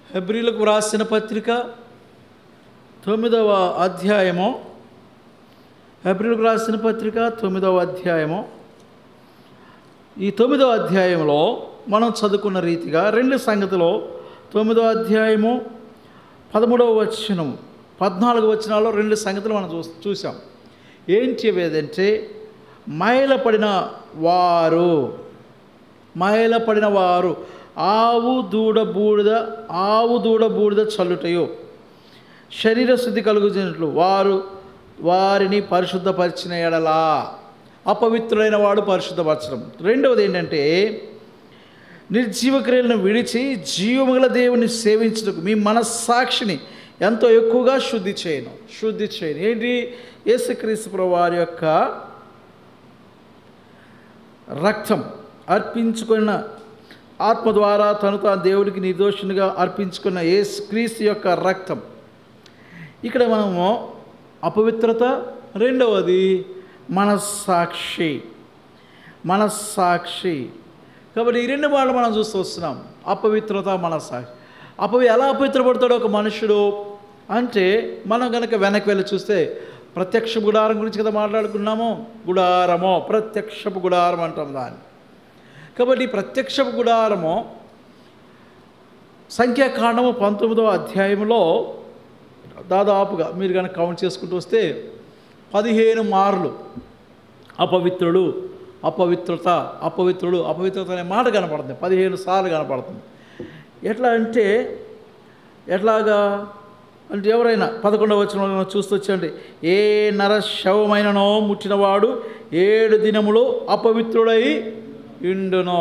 హెబ్రిలకు వ్రాసిన పత్రిక తొమ్మిదవ అధ్యాయము హెబ్రిలకు రాసిన పత్రిక తొమ్మిదవ అధ్యాయము ఈ తొమ్మిదవ అధ్యాయంలో మనం చదువుకున్న రీతిగా రెండు సంగతిలో తొమ్మిదవ అధ్యాయము పదమూడవ వచనం పద్నాలుగు వచనాల్లో రెండు సంగతులు మనం చూ చూసాం ఏంటి అవి ఏదంటే మైలపడిన వారు మైలపడిన వారు ఆవు దూడ బూడిద ఆవు దూడ బూడిద చల్లుటయో శరీర శుద్ధి కలుగుతున్నట్లు వారు వారిని పరిశుద్ధపరిచిన ఎడలా అపవిత్రులైన వాడు పరిశుద్ధపరచడం రెండవది ఏంటంటే నిర్జీవ క్రియలను విడిచి జీవముగల దేవుని సేవించుటకు మీ మనస్సాక్షిని ఎంతో ఎక్కువగా శుద్ధి చేయను శుద్ధి చేయను ఏంటి యేసుక్రీస్తు ప్రభు వారి యొక్క రక్తం అర్పించుకున్న ఆత్మ ద్వారా తను తాను దేవుడికి నిర్దోషునిగా అర్పించుకున్న యేసు క్రీస్తు యొక్క రక్తం ఇక్కడ మనము అపవిత్రత రెండవది మనస్సాక్షి మనస్సాక్షి కాబట్టి ఈ రెండు వాళ్ళు మనం చూస్తూ వస్తున్నాం అపవిత్రత మనస్సాక్షి అపవి ఎలా అపవిత్రపడతాడు ఒక మనుషుడు అంటే మనం కనుక వెనక్కి వెళ్ళి చూస్తే ప్రత్యక్ష గుడారం గురించి కదా మాట్లాడుకున్నాము గుడారమో ప్రత్యక్షపు గుడారం అంటాం దాన్ని కాబట్టి ఈ ప్రత్యక్షపు గుడారము సంఖ్యాకాండము పంతొమ్మిదో అధ్యాయంలో దాదాపుగా మీరు కనుక కౌంట్ చేసుకుంటూ వస్తే పదిహేను మార్లు అపవిత్రుడు అపవిత్రత అపవిత్రుడు అపవిత్రత అనే మాట కనపడుతుంది పదిహేను సార్లు కనపడుతుంది ఎట్లా అంటే ఎట్లాగా అంటే ఎవరైనా పదకొండవ వచ్చిన చూస్తూ వచ్చండి ఏ నర శవమైననో ముట్టినవాడు ఏడు దినములు అపవిత్రుడై ఇండునో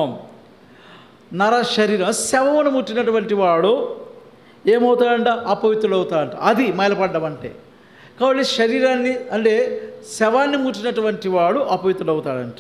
నర శరీరం శవమును ముట్టినటువంటి వాడు ఏమవుతాడంట అపవిత్రుడు అవుతాడంట అది మైలపడ్డం అంటే కాబట్టి శరీరాన్ని అంటే శవాన్ని ముట్టినటువంటి వాడు అపవిత్రుడు అవుతాడంట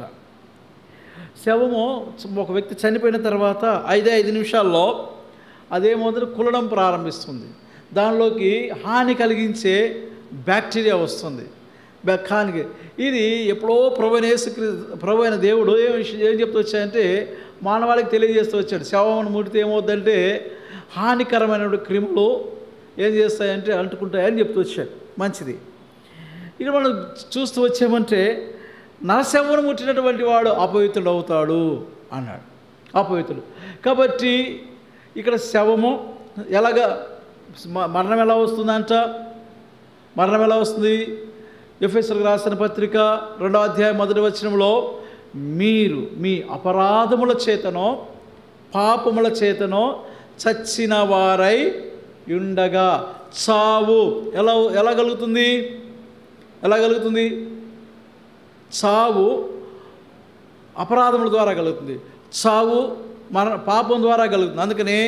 శవము ఒక వ్యక్తి చనిపోయిన తర్వాత ఐదే ఐదు నిమిషాల్లో అదేమవుతుంది కులడం ప్రారంభిస్తుంది దానిలోకి హాని కలిగించే బ్యాక్టీరియా వస్తుంది హానికి ఇది ఎప్పుడో ప్రభుని యేసుక్రీ ప్రభు అయిన దేవుడు ఏం విషయం- ఏం చెప్తూ వచ్చాయంటే మానవాళికి తెలియజేస్తూ వచ్చాడు శవం ముడితే ఏమవుద్దంటే హానికరమైన క్రిములు ఏం చేస్తాయంటే అంటుకుంటాయని చెప్తూ వచ్చాడు మంచిది ఇక్కడ మనం చూస్తూ వచ్చామంటే నరశవను ముట్టినటువంటి వాడు అపవిత్రుడు అవుతాడు అన్నాడు అపవిత్రుడు కాబట్టి ఇక్కడ శవము ఎలాగ మ- మరణం ఎలా వస్తుందంట మరణం ఎలా వస్తుంది ఎఫ్ఎస్ఎల్కి రాసిన పత్రిక రెండవ అధ్యాయం మొదటి వచనంలో మీరు మీ అపరాధముల చేతనో పాపముల చేతనో చచ్చిన వారై ఉండగా చావు ఎలా ఎలా కలుగుతుంది ఎలా కలుగుతుంది చావు అపరాధముల ద్వారా కలుగుతుంది చావు మరణ పాపం ద్వారా కలుగుతుంది అందుకని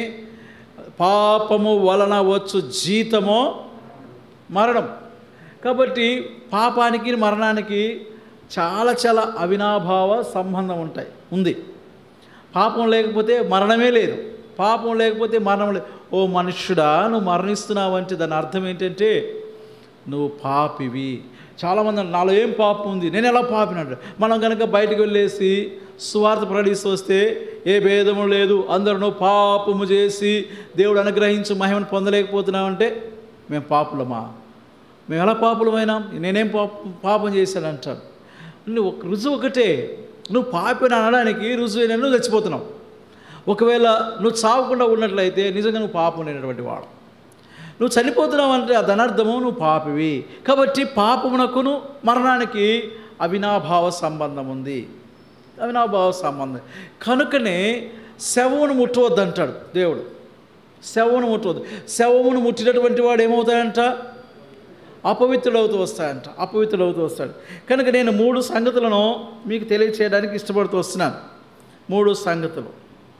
పాపము వలన వచ్చు జీతము మరణం కాబట్టి పాపానికి మరణానికి చాలా చాలా అవినాభావ సంబంధం ఉంటాయి ఉంది పాపం లేకపోతే మరణమే లేదు పాపం లేకపోతే మరణం లేదు ఓ మనుష్యుడా నువ్వు మరణిస్తున్నావు అంటే దాని అర్థం ఏంటంటే నువ్వు పాపివి చాలామంది అన్నారు, నాలో ఏం పాపం ఉంది నేను ఎలా పాపినట్టు మనం కనుక బయటకు వెళ్ళేసి సువార్త ప్రకటిస్తూ వస్తే ఏ భేదము లేదు అందరూ పాపము చేసి దేవుడు అనుగ్రహించి మహిమను పొందలేకపోతున్నామంటే మేము పాపులమా మేము ఎలా పాపులమైనాం నేనేం పాప పాపం చేశానంటాను నువ్వు ఒక రుజువు ఒకటే నువ్వు పాపిని అనడానికి రుజువు అయినా నువ్వు చచ్చిపోతున్నావు ఒకవేళ నువ్వు చావకుండా ఉన్నట్లయితే నిజంగా నువ్వు పాపం లేనటువంటి వాడు నువ్వు చనిపోతున్నావు అంటే దాని అర్థము నువ్వు పాపివి కాబట్టి పాపమునకును మరణానికి అవినాభావ సంబంధం ఉంది అవినాభావ సంబంధం కనుకనే శవమును ముట్టవద్దు అంటాడు దేవుడు శవమును ముట్టవద్దు శవమును ముట్టినటువంటి వాడు ఏమవుతాడంట అపవిత్రుడవుతూ వస్తాడంట అపవిత్రుడవుతూ వస్తాడు కనుక నేను మూడు సంగతులను మీకు తెలియచేయడానికి ఇష్టపడుతూ వస్తున్నాను మూడు సంగతులు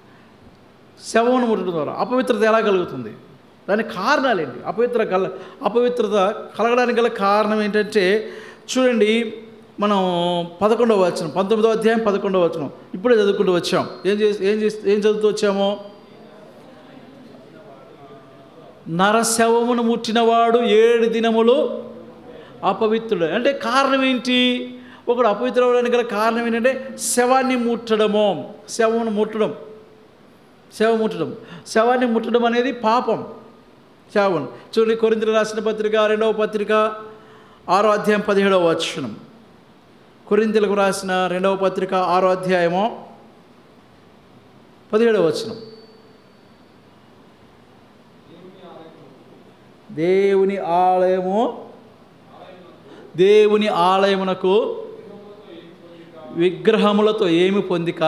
శవమును ముట్టడం ద్వారా అపవిత్రత ఎలా కలుగుతుంది దానికి కారణాలు ఏంటి అపవిత్ర కల అపవిత్రత కలగడానికి గల కారణం ఏంటంటే చూడండి మనం పదకొండవ వచనం పంతొమ్మిదవ అధ్యాయం పదకొండవ వచనం ఇప్పుడే చదువుకుంటూ వచ్చాం ఏం చేసి ఏం చేసి ఏం చదువుతూ వచ్చామో నరశవమును ముట్టినవాడు ఏడు దినములు అపవిత్రుడు అంటే కారణం ఏంటి ఒకడు అపవిత్రవడానికి గల కారణం ఏంటంటే శవాన్ని ముట్టడము శవమును ముట్టడం శవ ముట్టడం శవాన్ని ముట్టడం అనేది పాపం శవం చూడండి కొరింతలు రాసిన పత్రిక రెండవ పత్రిక ఆరో అధ్యాయం పదిహేడవ వచనం కొరింతలకు రాసిన రెండవ పత్రిక ఆరో అధ్యాయము పదిహేడవ వచనం దేవుని ఆలయము దేవుని ఆలయమునకు విగ్రహములతో ఏమి పొందిక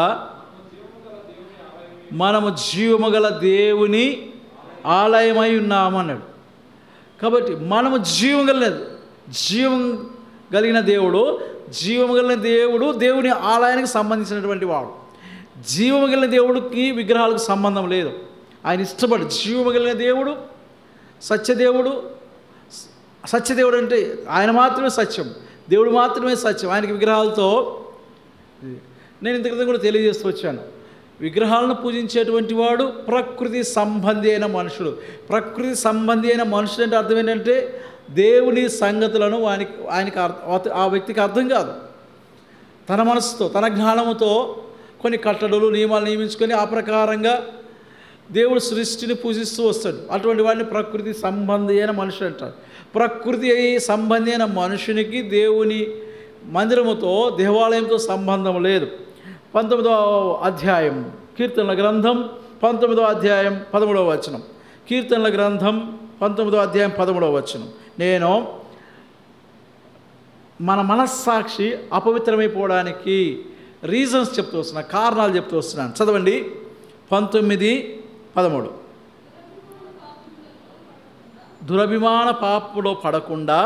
మనము జీవము గల దేవుని ఆలయమై ఉన్నామన్నాడు కాబట్టి మనము జీవం కలిగిన జీవం కలిగిన దేవుడు జీవము కలిగిన దేవుడు దేవుని ఆలయానికి సంబంధించినటువంటి వాడు జీవము కలిగిన దేవుడికి విగ్రహాలకు సంబంధం లేదు ఆయన ఇష్టపడు జీవము కలిగిన దేవుడు సత్యదేవుడు సత్యదేవుడు అంటే ఆయన మాత్రమే సత్యం దేవుడు మాత్రమే సత్యం ఆయనకి విగ్రహాలతో నేను ఇంత క్రితం కూడా తెలియజేస్తూ వచ్చాను విగ్రహాలను పూజించేటువంటి వాడు ప్రకృతి సంబంధి అయిన మనుషుడు ప్రకృతి సంబంధి అయిన మనుషుడు అంటే అర్థం ఏంటంటే దేవుని సంగతులను ఆయనకి ఆయనకి అర్థ- ఆ వ్యక్తికి అర్థం కాదు తన మనసుతో తన జ్ఞానముతో కొన్ని కట్టడలు నియమాలు నియమించుకొని ఆ ప్రకారంగా దేవుడు సృష్టిని పూజిస్తూ వస్తాడు అటువంటి వాడిని ప్రకృతి సంబంధి అయిన మనుషుడు అంటారు ప్రకృతి అయి సంబంధి అయిన మనుషునికి దేవుని మందిరముతో దేవాలయంతో సంబంధం లేదు పంతొమ్మిదవ అధ్యాయం కీర్తనల గ్రంథం పంతొమ్మిదవ అధ్యాయం పదమూడవ వచనం కీర్తనల గ్రంథం పంతొమ్మిదవ అధ్యాయం పదమూడవ వచనం నేను మన మనస్సాక్షి అపవిత్రమైపోవడానికి రీజన్స్ చెప్తూ వస్తున్నా కారణాలు చెప్తూ వస్తున్నాను చదవండి పంతొమ్మిది పదమూడు దురభిమాన పాపలో పడకుండా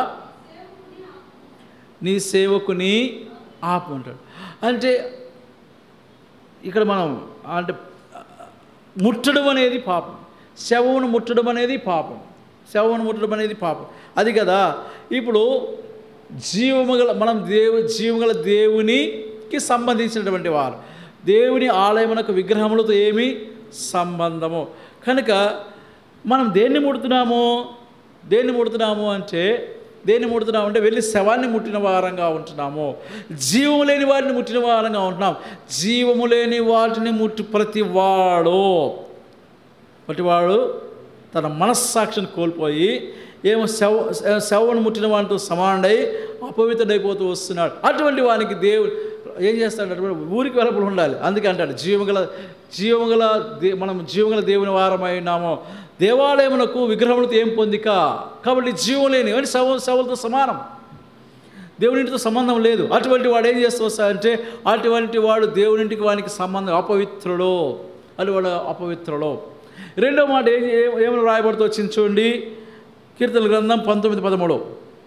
నీ సేవకుని ఆపు అంటాడు అంటే ఇక్కడ మనం అంటే ముట్టడం అనేది పాపం శవమును ముట్టడం అనేది పాపం శవమును ముట్టడం అనేది పాపం అది కదా ఇప్పుడు జీవముగల మనం దేవు జీవగల దేవునికి సంబంధించినటువంటి వారు దేవుని ఆలయమునకు విగ్రహములతో ఏమి సంబంధము కనుక మనం దేన్ని ముడుతున్నాము దేన్ని ముడుతున్నాము అంటే దేన్ని ముడుతున్నాము అంటే వెళ్ళి శవాన్ని ముట్టిన వారంగా ఉంటున్నాము జీవము లేని వాటిని ముట్టిన వారంగా ఉంటున్నాం జీవము లేని వాటిని ముట్టి ప్రతి వాడు ప్రతివాడు తన మనస్సాక్షిని కోల్పోయి ఏమో శవ శవను ముట్టిన వాటితో సమానుడై అపవిత్రుడైపోతూ వస్తున్నాడు అటువంటి వానికి దేవుడు ఏం చేస్తాడు అటువంటి ఊరికి వెలుపల ఉండాలి అందుకే అంటాడు జీవగల జీవగల దే మనం జీవగల దేవుని వారమై ఉన్నాము దేవాలయమునకు విగ్రహములతో ఏం పొందిక కాబట్టి జీవం లేని అంటే శవ శవలతో సమానం దేవునింటితో సంబంధం లేదు అటువంటి వాడు ఏం చేస్తూ వస్తాడంటే అటువంటి వాడు దేవునింటికి వానికి సంబంధం అపవిత్రుడు అది వాడు అపవిత్రుడు రెండో మాట ఏం ఏం- ఏమని రాయబడుతూ వచ్చింది చూడండి కీర్తన గ్రంథం పంతొమ్మిది పదమూడు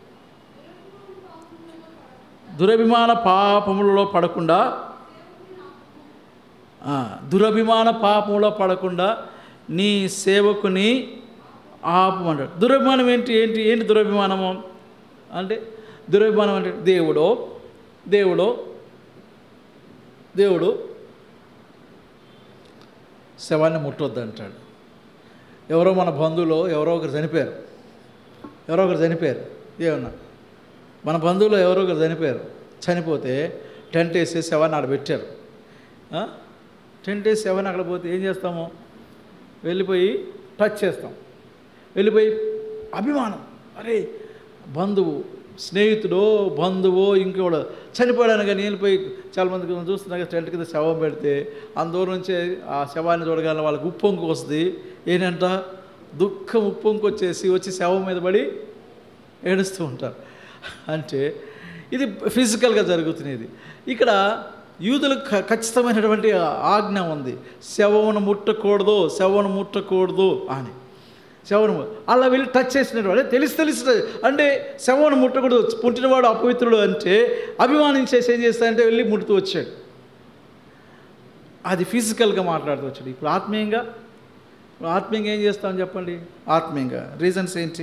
దురభిమాన పాపములలో పడకుండా ఆ, దురభిమాన పాపంలో పడకుండా నీ సేవకుని ఆపమంటాడు దురభిమానం ఏంటి ఏంటి ఏంటి దురభిమానము అంటే దురభిమానం అంటే దేవుడో దేవుడో దేవుడు శవాన్ని ముట్టొద్దు అంటాడు ఎవరో మన బంధువులో ఎవరో ఒకరు చనిపోయారు ఎవరో ఒకరు చనిపోయారు ఏమన్నా మన బంధువులు ఎవరో ఒకరు చనిపోయారు చనిపోతే టెంట్ వేసి శవాన్ని ఆడ పెట్టారు ఆ? టెంట్ వేసి శవాన్ని అక్కడ పోతే ఏం చేస్తాము వెళ్ళిపోయి టచ్ చేస్తాం వెళ్ళిపోయి అభిమానం అరే బంధువు స్నేహితుడో బంధువో ఇంకోడు చనిపోయాడని కానీ వెళ్ళిపోయి చాలామందికి మనం చూస్తున్నాం కదా, టెంట్ కింద శవం పెడితే అందూరం నుంచి ఆ శవాన్ని చూడగానే వాళ్ళకి ఉప్పొంకు వస్తుంది ఏంటంట దుఃఖం ఉప్పొంకు వచ్చేసి వచ్చి శవం మీద పడి ఏడుస్తూ ఉంటారు అంటే ఇది ఫిజికల్గా జరుగుతున్నది ఇక్కడ యూదులకు ఖ- ఖచ్చితమైనటువంటి ఆజ్ఞ ఉంది శవమును ముట్టకూడదు శవను ముట్టకూడదు అని శవను అలా వెళ్ళి టచ్ చేసినట్టు అంటే తెలిసి తెలిసి అంటే శవను ముట్టకూడదు పుట్టినవాడు అపవిత్రుడు అంటే అభిమానించేసి ఏం చేస్తాడంటే వెళ్ళి ముట్టుతూ వచ్చాడు అది ఫిజికల్గా మాట్లాడుతూ వచ్చాడు ఇప్పుడు ఆత్మీయంగా ఇప్పుడు ఆత్మీయంగా ఏం చేస్తామని చెప్పండి ఆత్మీయంగా రీజన్స్ ఏంటి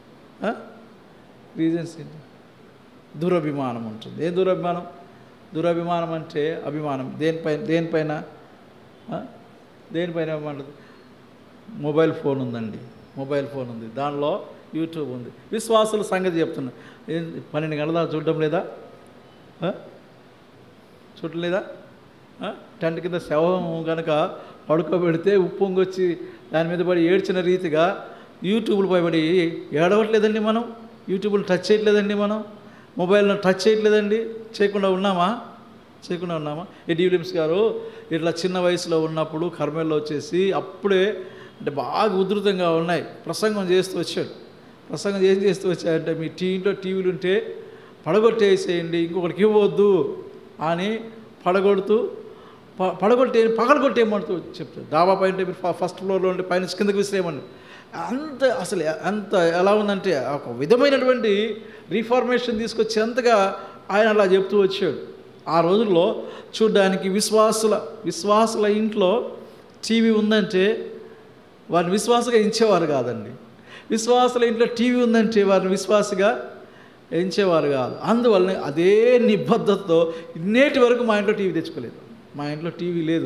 రీజన్స్ ఏంటి దురభిమానం ఉంటుంది ఏ దురభిమానం దురభిమానం అంటే అభిమానం దేనిపైన దేనిపైన ఆ? దేనిపైన అభిమానం మొబైల్ ఫోన్ ఉందండి మొబైల్ ఫోన్ ఉంది దానిలో యూట్యూబ్ ఉంది విశ్వాసుల సంగతి చెప్తున్నా ఏం పన్నెండు గంటల దాకా చూడడం లేదా ఆ? చూడలేదా ఆ? టెంట్ కింద శవం కనుక పడుకోబెడితే ఉప్పొంగొచ్చి దాని మీద పడి ఏడ్చిన రీతిగా యూట్యూబ్లు పడి ఏడవట్లేదండి మనం యూట్యూబ్లు టచ్ చేయట్లేదండి మనం మొబైల్ను టచ్ చేయట్లేదండి చేయకుండా ఉన్నామా చేయకుండా ఉన్నామా ఎడి విలియమ్స్ గారు ఇట్లా చిన్న వయసులో ఉన్నప్పుడు కర్మేల్లో వచ్చేసి అప్పుడే అంటే బాగా ఉధృతంగా ఉన్నాయి ప్రసంగం చేస్తూ వచ్చాడు ప్రసంగం ఏం చేస్తూ వచ్చాడంటే మీ టీవీలో టీవీలు ఉంటే పడగొట్టేసేయండి ఇంకొకటికి ఇవ్వద్దు అని పడగొడుతూ ప- పడగొట్టే పగలగొట్టేయమంటూ చెప్తాడు డాబా పైన మీరు ఫ- ఫస్ట్ ఫ్లోర్లో ఉండి పైన కిందకి విసిరేయమని అంత అసలు అంత ఎలా ఉందంటే ఒక విధమైనటువంటి రీఫార్మేషన్ తీసుకొచ్చేంతగా ఆయన అలా చెప్తూ వచ్చాడు ఆ రోజుల్లో చూడ్డానికి విశ్వాసుల విశ్వాసుల ఇంట్లో టీవీ ఉందంటే వారిని విశ్వాసగా ఎంచేవారు కాదండి విశ్వాసుల ఇంట్లో టీవీ ఉందంటే వారిని విశ్వాసగా ఎంచేవారు కాదు అందువల్ల అదే నిబద్ధతతో నేటి వరకు మా ఇంట్లో టీవీ తెచ్చుకోలేదు మా ఇంట్లో టీవీ లేదు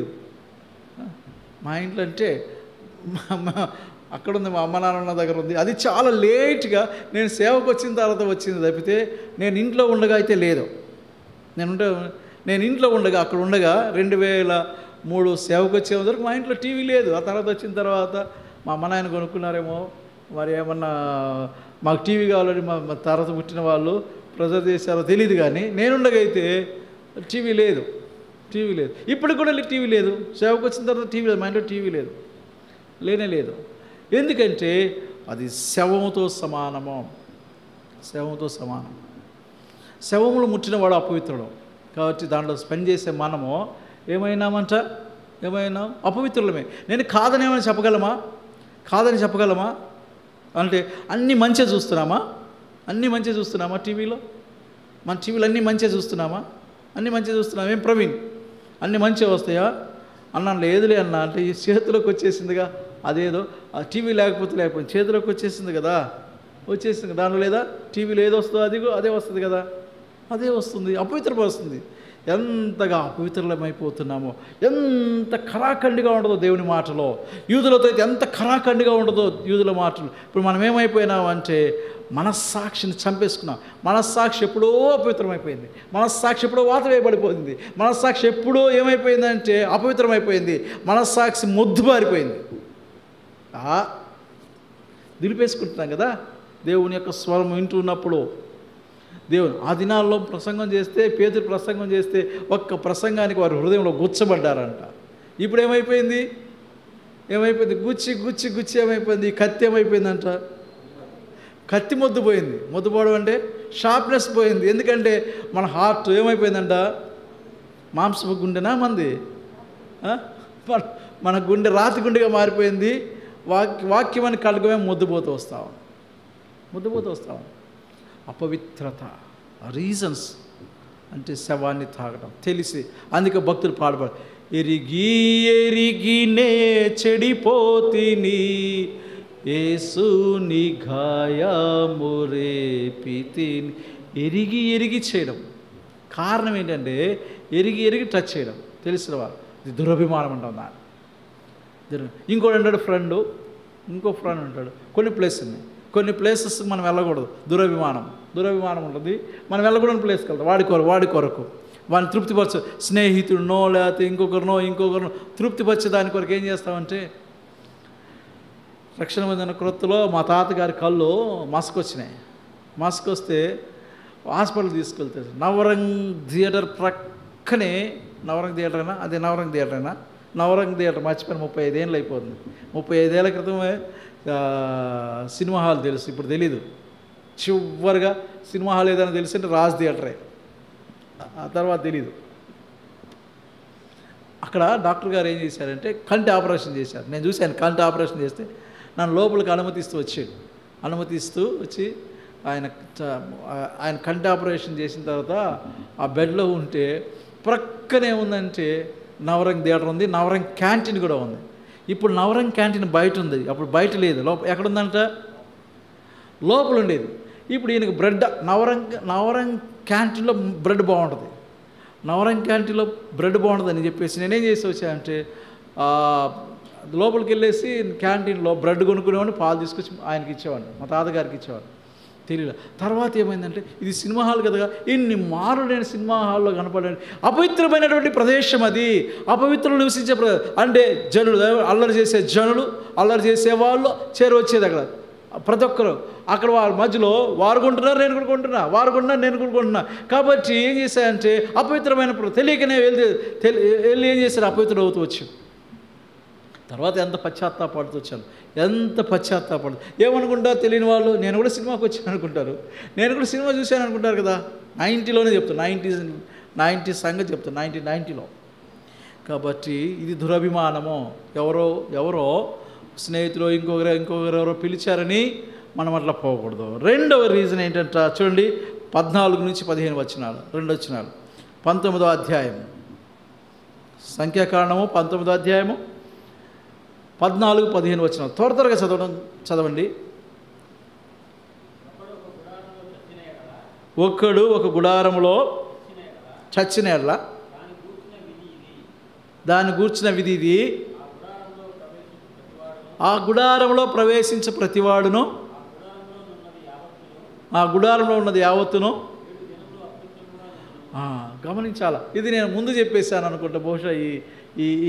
మా ఇంట్లో అంటే మా- మా- అక్కడ ఉంది మా అమ్మ నాన్న దగ్గర ఉంది అది చాలా లేట్గా నేను సేవకు వచ్చిన తర్వాత వచ్చింది తప్పితే నేను ఇంట్లో ఉండగా అయితే లేదు నేను ఉంటే నేను ఇంట్లో ఉండగా అక్కడ ఉండగా రెండు వేల మూడు సేవకు వచ్చే వరకు మా ఇంట్లో టీవీ లేదు ఆ తర్వాత వచ్చిన తర్వాత మా అమ్మ నాయన కొనుక్కున్నారేమో మరి ఏమన్నా మాకు టీవీ కావాలని మా మా తర్వాత పుట్టిన వాళ్ళు ప్రెజర్ చేశారో తెలియదు కానీ నేనుండగా అయితే టీవీ లేదు టీవీ లేదు ఇప్పటికి కూడా టీవీ లేదు సేవకు వచ్చిన తర్వాత టీవీ లేదు మా ఇంట్లో టీవీ లేదు లేనే లేదు ఎందుకంటే అది శవముతో సమానము శవముతో సమానం శవములు ముట్టినవాడు అపవిత్రుడు కాబట్టి దాంట్లో స్పెండ్ చేసే మనము ఏమైనామంట ఏమైనా అపవిత్రులమే నేను కాదనేమని చెప్పగలమా కాదని చెప్పగలమా అంటే అన్నీ మంచిగా చూస్తున్నామా అన్నీ మంచిగా చూస్తున్నామా టీవీలో మన టీవీలో అన్నీ మంచిగా చూస్తున్నామా అన్నీ మంచిగా చూస్తున్నాం ఏం ప్రవీణ్ అన్నీ మంచిగా వస్తాయా అన్న లేదులే అన్న అంటే ఈ చేతిలోకి వచ్చేసిందిగా అదేదో ఆ టీవీ లేకపోతే లేకపోతే చేతిలోకి వచ్చేసింది కదా వచ్చేసింది దానిలో లేదా టీవీలో ఏదో వస్తుందో అది కూడా అదే వస్తుంది కదా అదే వస్తుంది అపవిత్రపరుస్తుంది ఎంతగా అపవిత్రమైపోతున్నామో ఎంత ఖరాఖండిగా ఉండదో దేవుని మాటలో యూదులతో అయితే ఎంత ఖరాఖండిగా ఉండదో యూదుల మాటలు ఇప్పుడు మనం ఏమైపోయినాం అంటే మనస్సాక్షిని చంపేసుకున్నాం మనస్సాక్షి ఎప్పుడో అపవిత్రమైపోయింది మనస్సాక్షి ఎప్పుడో వాత వేయబడిపోయింది మనస్సాక్షి ఎప్పుడో ఏమైపోయిందంటే అపవిత్రమైపోయింది మనస్సాక్షి మొద్దుబారిపోయింది ఆ దులిపేసుకుంటున్నాం కదా దేవుని యొక్క స్వరం వింటూ ఉన్నప్పుడు దేవుని ఆ దినాల్లో ప్రసంగం చేస్తే పేదలు ప్రసంగం చేస్తే ఒక్క ప్రసంగానికి వారి హృదయంలో గుచ్చబడ్డారంట ఇప్పుడు ఏమైపోయింది ఏమైపోయింది గుచ్చి గుచ్చి గుచ్చి ఏమైపోయింది ఈ కత్తి ఏమైపోయిందంట కత్తి మొద్దు పోయింది మొద్దు పోవడం అంటే షార్ప్నెస్ పోయింది ఎందుకంటే మన హార్ట్ ఏమైపోయిందంట మాంసపు గుండెనా మంది ఆ? మన- మన గుండె రాతి గుండెగా మారిపోయింది వాక్ వాక్యం అని కడుగమే ముద్దుపోతూ వస్తాం ముద్దుపోతూ వస్తాం అపవిత్రత రీజన్స్ అంటే శవాన్ని తాగడం తెలిసి అందుకే భక్తులు పాడబడు ఎరిగి ఎరిగి నే చెడిపోతిని ఏసుని గాయము రేపితిని ఎరిగి ఎరిగి చేయడం కారణం ఏంటంటే ఎరిగి ఎరిగి టచ్ చేయడం తెలిసిన వారు ఇది దురభిమానం అంటాం దాన్ని దుర- ఇంకోటి అంటాడు ఫ్రెండ్ ఇంకో ఫ్రెండ్ ఉంటాడు కొన్ని ప్లేస్ ఉన్నాయి కొన్ని ప్లేసెస్ మనం వెళ్ళకూడదు దురభిమానం దురభిమానం ఉంటుంది మనం వెళ్ళకూడని ప్లేస్కి వెళ్తాం వాడి కొరకు వాడి కొరకు వాడిని తృప్తిపరచు స్నేహితుడినో లేకపోతే ఇంకొకరినో ఇంకొకరినో తృప్తిపరిచే దాని కొరకు ఏం చేస్తామంటే రక్షణ పొందిన క్రొత్తలో మా తాతగారి కళ్ళు మస్క్ వచ్చినాయి మస్క్ వస్తే హాస్పిటల్ తీసుకెళ్తారు నవరంగ్ థియేటర్ ప్రక్కనే నవరంగ్ థియేటర్ అయినా అదే నవరంగ్ థియేటర్ అయినా నవరంగ్ థియేటర్ మర్చిపోయిన ముప్పై ఐదేళ్ళు అయిపోతుంది ముప్పై ఐదేళ్ల క్రితమే ఆ, సినిమా హాల్ తెలుసు ఇప్పుడు తెలీదు చివరిగా సినిమా హాల్ ఏదైనా తెలిసింటే రాజ్ థియేటరే ఆ తర్వాత తెలీదు అక్కడ డాక్టర్ గారు ఏం చేశారంటే కంటి ఆపరేషన్ చేశారు నేను చూశాను కంటి ఆపరేషన్ చేస్తే నన్ను లోపలికి అనుమతిస్తూ వచ్చాడు అనుమతిస్తూ వచ్చి ఆయన చ- ఆయన కంటి ఆపరేషన్ చేసిన తర్వాత ఆ బెడ్లో ఉంటే ప్రక్కనే ఉందంటే నవరంగ్ థియేటర్ ఉంది నవరంగ్ క్యాంటీన్ కూడా ఉంది ఇప్పుడు నవరంగ్ క్యాంటీన్ బయట ఉంది అప్పుడు బయట లేదు లోపల ఎక్కడ ఉందంట లోపల ఉండేది ఇప్పుడు ఈయనకి బ్రెడ్ నవరంగ్ నవరంగ్ క్యాంటీన్లో బ్రెడ్ బాగుంటుంది నవరంగ్ క్యాంటీన్లో బ్రెడ్ బాగుంటుందని చెప్పేసి నేనేం చేసి వచ్చానంటే ఆ, లోపలికి వెళ్ళేసి క్యాంటీన్లో బ్రెడ్ కొనుక్కునేవాడిని పాలు తీసుకొచ్చి ఆయనకి ఇచ్చేవాడిని మా తాతగారికి ఇచ్చేవాడిని తెలియలే తర్వాత ఏమైందంటే ఇది సినిమా హాల్ కదా ఇన్ని మారు నేను సినిమా హాల్లో కనపడండి అపవిత్రమైనటువంటి ప్రదేశం అది అపవిత్రులు నివసించే ప్ర అంటే జనులు అల్లరి చేసే జనులు అల్లరి చేసే వాళ్ళు చేరవచ్చేది అక్కడ ప్రతి ఒక్కరు అక్కడ వారి మధ్యలో వారు కొంటున్నారు నేను కూడా కొంటున్నా వారు కొంటున్నారు నేను కూడా కొంటున్నా కాబట్టి ఏం చేశాయంటే అపవిత్రమైన ప్ర- తెలియకనే వెళ్ళి తెలి వెళ్ళి ఏం చేశారు అపవిత్రులు అవుతూ వచ్చాం తర్వాత ఎంత పశ్చాత్తాపడుతూ వచ్చాను ఎంత పశ్చాత్తాపడు ఏమనుకుంటా తెలియని వాళ్ళు నేను కూడా సినిమాకి వచ్చాను అనుకుంటారు నేను కూడా సినిమా చూశాను అనుకుంటారు కదా నైంటీలోనే చెప్తాను నైంటీస్ నైంటీ సంగతి చెప్తాను నైన్టీన్ నైంటీలో కాబట్టి ఇది దురభిమానము ఎవరో ఎవరో స్నేహితులు ఇంకొకరు ఇంకొకరు ఎవరో పిలిచారని మనం అట్లా పోకూడదు రెండవ రీజన్ ఏంటంటే చూడండి పద్నాలుగు నుంచి పదిహేను వచ్చినాలు రెండు వచ్చినాలు పంతొమ్మిదో అధ్యాయం సంఖ్యాకారణము పంతొమ్మిదో అధ్యాయము పద్నాలుగు పదిహేను వచ్చిన త్వర త్వరగా చదవడం చదవండి ఒక్కడు ఒక గుడారములో చచ్చిన ఎడ్ల దాన్ని గూర్చిన విధి ఇది ఆ గుడారంలో ప్రవేశించే ప్రతివాడును ఆ గుడారంలో ఉన్నది యావత్తును ఆ, గమనించాలా ఇది నేను ముందు చెప్పేశాను అనుకుంటా బహుశా ఈ ఈ ఈ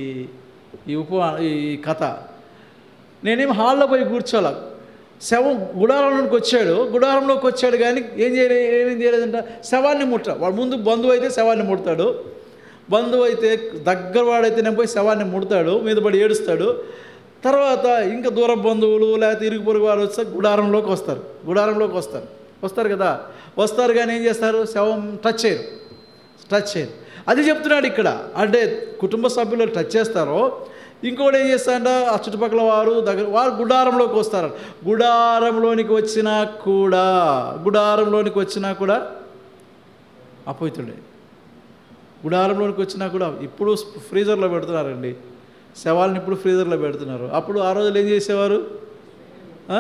ఈ ఉప ఈ కథ నేనేం హాల్లో పోయి కూర్చోాల శవం గుడారంలోకి వచ్చాడు గుడారంలోకి వచ్చాడు కానీ ఏం చేయలే ఏం చేయలేదంట శవాన్ని ముట్ట వాడు ముందు బంధువు అయితే శవాన్ని ముడతాడు బంధువు అయితే దగ్గర వాడైతే నేను పోయి శవాన్ని ముడతాడు మీద పడి ఏడుస్తాడు తర్వాత ఇంకా దూర బంధువులు లేకపోతే ఇరుగు పొరుగు వారు వస్తే గుడారంలోకి వస్తారు గుడారంలోకి వస్తారు వస్తారు కదా వస్తారు కానీ ఏం చేస్తారు శవం టచ్ చేయరు టచ్ చేయరు అది చెప్తున్నాడు ఇక్కడ అంటే కుటుంబ సభ్యులు టచ్ చేస్తారో ఇంకోటి ఏం చేస్తారంట ఆ చుట్టుపక్కల వారు దగ్గర వారు గుడారంలోకి వస్తారు గుడారంలోనికి వచ్చినా కూడా గుడారంలోనికి వచ్చినా కూడా అపవిత్రుడే గుడారంలోనికి వచ్చినా కూడా ఇప్పుడు ఫ్రీజర్లో పెడుతున్నారండి శవాలను ఇప్పుడు ఫ్రీజర్లో పెడుతున్నారు అప్పుడు ఆ రోజులు ఏం చేసేవారు ఆ?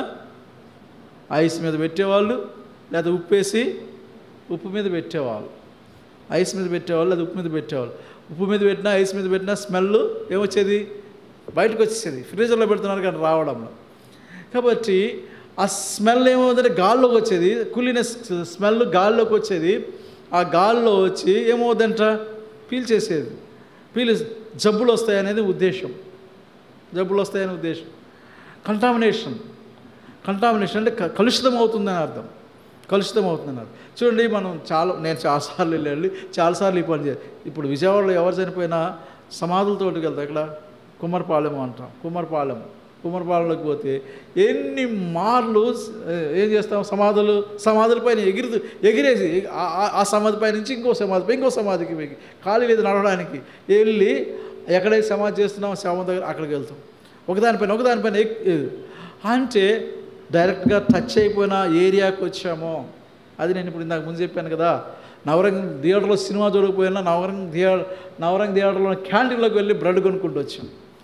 ఐస్ మీద పెట్టేవాళ్ళు లేదా ఉప్పేసి ఉప్పు మీద పెట్టేవాళ్ళు ఐస్ మీద పెట్టేవాళ్ళు లేదా ఉప్పు మీద పెట్టేవాళ్ళు ఉప్పు మీద పెట్టినా ఐస్ మీద పెట్టినా స్మెల్ ఏమొచ్చేది బయటకు వచ్చేది ఫ్రీజర్లో పెడుతున్నారు కానీ రావడంలో కాబట్టి ఆ స్మెల్ ఏమవుతుందంటే గాల్లోకి వచ్చేది కూలిన స్మెల్ గాల్లోకి వచ్చేది ఆ గాల్లో వచ్చి ఏమవుతుందంట పీల్చేసేది పీలి జబ్బులు వస్తాయనేది ఉద్దేశం జబ్బులు వస్తాయనే ఉద్దేశం కంటామినేషన్ కంటామినేషన్ అంటే క- కలుషితం అవుతుందని అర్థం కలుషితం అవుతుందని అర్థం చూడండి మనం చాలా నేను చాలాసార్లు వెళ్ళి చాలాసార్లు ఈ పని చే ఇప్పుడు విజయవాడలో ఎవరు చనిపోయినా సమాధులతోటి వెళ్తాం ఇక్కడ కుమ్మరపాలెం అంటాం కుమ్మరపాలెం కుమ్మరపాలెంలోకి పోతే ఎన్ని మార్లు ఏ, ఏం చేస్తాం సమాధులు సమాధుల పైన ఎగిరి ఎగిరేసి ఆ- ఆ- ఆ సమాధి పై నుంచి ఇంకో సమాధిపై ఇంకో సమాధికి పోయి ఖాళీ లేదు నడవడానికి వెళ్ళి ఎక్కడైతే సమాధి చేస్తున్నామో శవం దగ్గర అక్కడికి వెళ్తాం ఒకదానిపైన ఒకదానిపైన ఎక్- అంటే డైరెక్ట్గా టచ్ అయిపోయిన ఏరియాకి వచ్చామో అది నేను ఇప్పుడు ఇందాక ముందు చెప్పాను కదా నవరంగ్ థియేటర్లో సినిమా చూడకపోయినా నవరంగ్ థియేటర్ నవరంగ్ థియేటర్లో క్యాంటీన్లోకి వెళ్ళి బ్రెడ్ కొనుక్కుంటూ వచ్చాం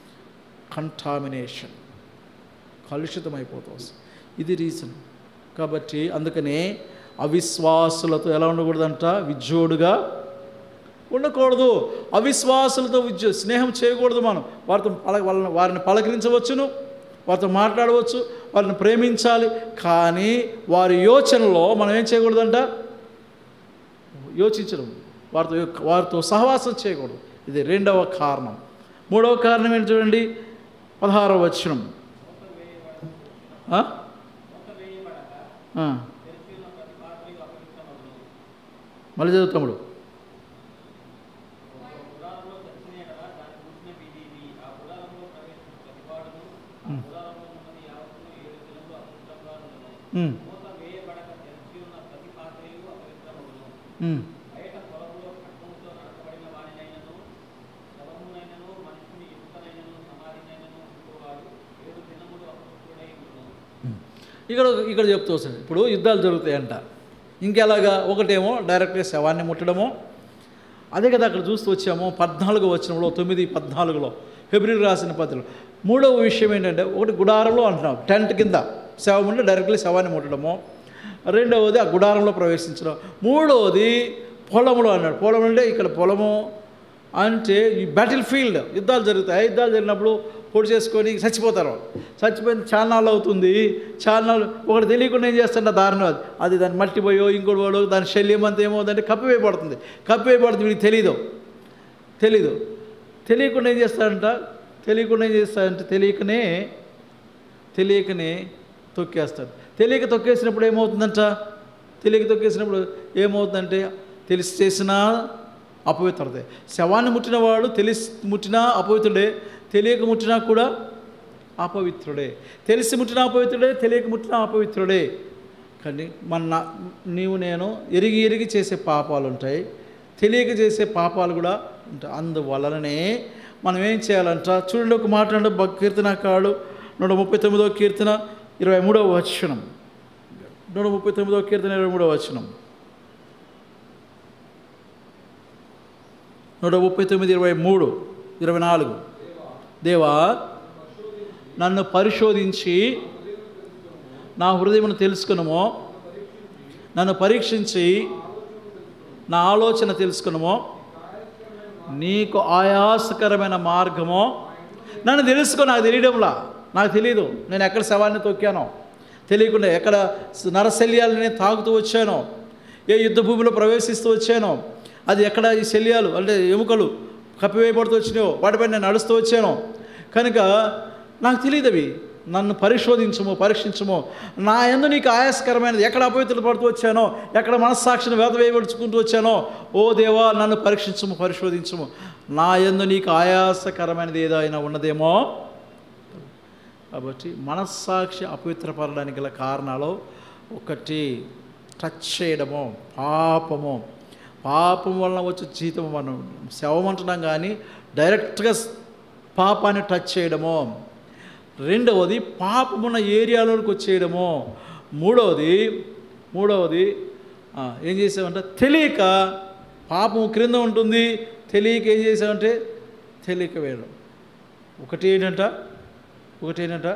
కంటామినేషన్ కలుషితం అయిపోతూ వస్తుంది ఇది రీజన్ కాబట్టి అందుకనే అవిశ్వాసులతో ఎలా ఉండకూడదంట విజ్జోడుగా ఉండకూడదు అవిశ్వాసులతో విద్య స్నేహం చేయకూడదు మనం వారితో పల వాళ్ళని వారిని పలకరించవచ్చును వారితో మాట్లాడవచ్చు వారిని ప్రేమించాలి కానీ వారి యోచనలో మనం ఏం చేయకూడదంట యోచించడం వారితో వారితో సహవాసం చేయకూడదు ఇది రెండవ కారణం మూడవ కారణం ఏంటి చూడండి పదహారవ వచనం ఆ? ఆ. మళ్ళీ చదువు తమ్ముడు ఉమ్. ఉమ్. ఇక్కడ ఇక్కడ చెప్తూ వస్తుంది ఇప్పుడు యుద్ధాలు జరుగుతాయంట ఇంకెలాగా ఒకటేమో డైరెక్ట్గా శవాన్ని ముట్టడము అదే కదా అక్కడ చూస్తూ వచ్చాము పద్నాలుగో వచనంలో తొమ్మిది పద్నాలుగులో ఫిబ్రవరి రాసిన పత్రికలో మూడవ విషయం ఏంటంటే ఒకటి గుడారంలో అంటున్నాం టెంట్ కింద శవం ఉంటే డైరెక్ట్లీ శవాన్ని ముట్టడము రెండవది ఆ గుడారంలో ప్రవేశించడం మూడవది పొలంలో అన్నాడు పొలం అంటే ఇక్కడ పొలము అంటే ఈ బ్యాటిల్ ఫీల్డ్ యుద్ధాలు జరుగుతాయి యుద్ధాలు జరిగినప్పుడు పొడి చేసుకొని చచ్చిపోతారు వాళ్ళు. చచ్చిపోయిన చాలా నాళ్ళు అవుతుంది చాలా నాళ్ళు ఒకటి తెలియకుండా ఏం చేస్తాడు దారుణం అది అది దాన్ని మట్టి పోయో ఇంకోటి పోయో దాని శల్యం అంతా ఏమవుతుందంటే కప్పివేయబడుతుంది కప్పివేయబడుతుంది వీడికి తెలీదు తెలీదు తెలియకుండా ఏం చేస్తాడంట తెలియకుండా ఏం చేస్తాడంటే తెలియకనే తెలియకనే తొక్కేస్తాడు తెలియక తొక్కేసినప్పుడు ఏమవుతుందంట తెలియక తొక్కేసినప్పుడు ఏమవుతుందంటే తెలిసి చేసినా అపవిత్రతే శవాన్ని ముట్టినవాడు తెలిసి ముట్టినా అపవిత్రుడే తెలియక ముట్టినా కూడా అపవిత్రుడే తెలిసి ముట్టినా అపవిత్రుడే తెలియక ముట్టినా అపవిత్రుడే కానీ మన నా- నీవు నేను ఎరిగి ఎరిగి చేసే పాపాలు ఉంటాయి తెలియక చేసే పాపాలు కూడా ఉంటాయి అందువలననే మనం ఏం చేయాలంట చూడండి ఒక మాట అంటే భక్ కీర్తనకాడు నూట ముప్పై తొమ్మిదో కీర్తన ఇరవై మూడవ వచనం నూట ముప్పై తొమ్మిదో కీర్తన ఇరవై మూడవ వచనం నూట ముప్పై తొమ్మిది ఇరవై మూడు ఇరవై నాలుగు దేవా నన్ను పరిశోధించి నా హృదయమును తెలుసుకునమో నన్ను పరీక్షించి నా ఆలోచన తెలుసుకునమో నీకు ఆయాసకరమైన మార్గమో నన్ను తెలుసుకో నాకు తెలియడంలా నాకు తెలియదు నేను ఎక్కడ శవాన్ని తొక్కానో తెలియకుండా ఎక్కడ నరశల్యాలు నేను తాగుతూ వచ్చానో ఏ యుద్ధ భూమిలో ప్రవేశిస్తూ వచ్చానో అది ఎక్కడ ఈ శల్యాలు అంటే ఎముకలు కప్పివేయబడుతూ వచ్చినాయో వాటిపై నేను నడుస్తూ వచ్చానో కనుక నాకు తెలియదు అవి నన్ను పరిశోధించము పరీక్షించము నా ఎందు నీకు ఆయాసకరమైనది ఎక్కడ అపవిత్రత పడుతూ వచ్చానో ఎక్కడ మనస్సాక్షిని వేద వేయబడుచుకుంటూ వచ్చానో ఓ దేవా నన్ను పరీక్షించము పరిశోధించము నా ఎందు నీకు ఆయాసకరమైనది ఏదైనా ఉన్నదేమో కాబట్టి మనస్సాక్షి అపవిత్రపడడానికి గల కారణాలు ఒకటి టచ్ చేయడము పాపము పాపం వలన వచ్చే జీతం మనం శవం అంటున్నాం కానీ డైరెక్ట్గా పాపాన్ని టచ్ చేయడము రెండవది పాపమున్న ఏరియాలోకి వచ్చేయడము మూడవది మూడవది ఆ, ఏం చేసామంటే తెలియక పాపం క్రింద ఉంటుంది తెలియక ఏం చేసామంటే తెలియక వేయడం ఒకటి ఏంటంట ఒకటి ఏంటంట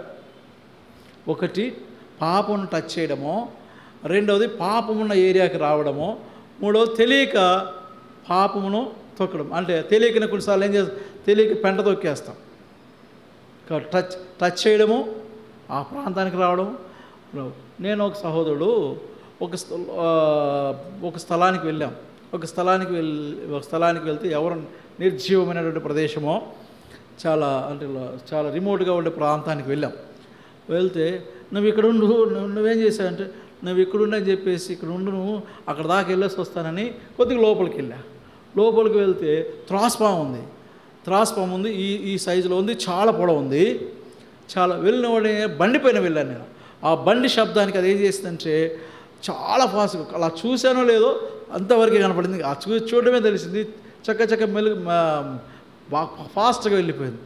ఒకటి పాపమును టచ్ చేయడము రెండవది పాపమున్న ఏరియాకి రావడము మూడవది తెలియక పాపమును తొక్కడం అంటే తెలియకనే కొన్నిసార్లు ఏం చేస్తాం తెలియక పెంట తొక్కేస్తాం కాబట్టి టచ్ టచ్ చేయడము ఆ ప్రాంతానికి రావడం రావు. నేను ఒక సహోదరుడు ఒక స్థ- ఆ, ఒక స్థలానికి వెళ్ళాం ఒక స్థలానికి వెళ్ళి ఒక స్థలానికి వెళ్తే ఎవరు నిర్జీవమైనటువంటి ప్రదేశమో చాలా అంటే లో- చాలా రిమోట్గా ఉండే ప్రాంతానికి వెళ్ళాం వెళ్తే నువ్వు ఇక్కడ ఉండు నువ్వు నువ్వేం చేశావంటే నువ్వు ఇక్కడ ఉండని చెప్పేసి ఇక్కడ ఉండు నువ్వు అక్కడ దాకా వెళ్ళేసి వస్తానని కొద్దిగా లోపలికి వెళ్ళా లోపలికి వెళ్తే త్రాస్పాం ఉంది త్రాస్పాం ఉంది ఈ ఈ సైజులో ఉంది చాలా పొడవు ఉంది చాలా వెళ్ళిన వాడి బండి పైన వెళ్ళాను నేను ఆ బండి శబ్దానికి అది ఏం చేసిందంటే చాలా ఫాస్ట్గా అలా చూశానో లేదో అంతవరకే కనపడింది ఆ చూ చూడడమే తెలిసింది చక్క చక్క మెలుగు మా- బాగా ఫాస్ట్గా వెళ్ళిపోయింది